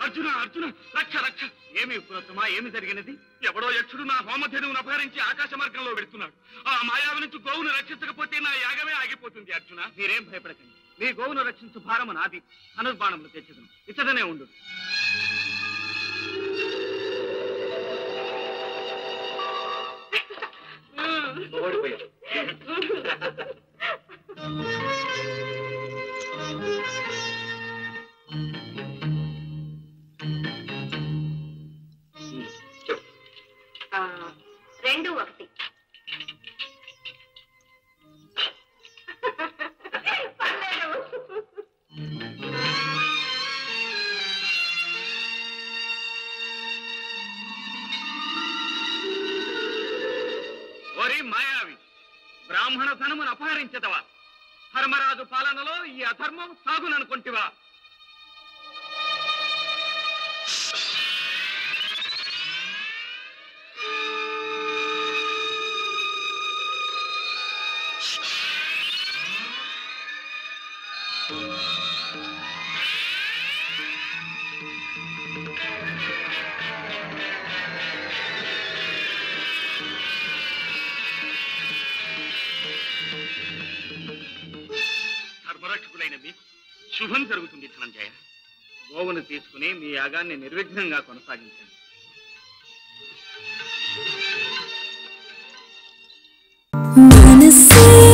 అర్జున అర్జున రక్ష రక్ష ఏమి పురోత్తమా ఏమి జరిగినది ఎవడో యక్షుడు నా హోమధేనువును అపహరించి ఆకాశ మార్గంలో పెడుతున్నాడు ఆ మాయావి నుంచి గోవును రక్షించకపోతే నా యాగమే ఆగిపోతుంది అర్జున మీరేం భయపడకండి మీ గోవును రక్షించు భారము నాది ధనుర్బాణములు తెచ్చుదును ఇతడనే ఉండు ఓడిపోయాడు ఆ, రెండు ఒకటి ఓరి మాయావి బ్రాహ్మణ ధనమును అపహరించదవా ధర్మరాజు పాలనలో ఈ అధర్మం సాగుననుకుంటివా ధర్మరక్షకులైన మీకు శుభం జరుగుతుంది ధనంజయ గోవును తీసుకుని మీ యాగాన్ని నిర్విఘ్నంగా కొనసాగించండి మనసే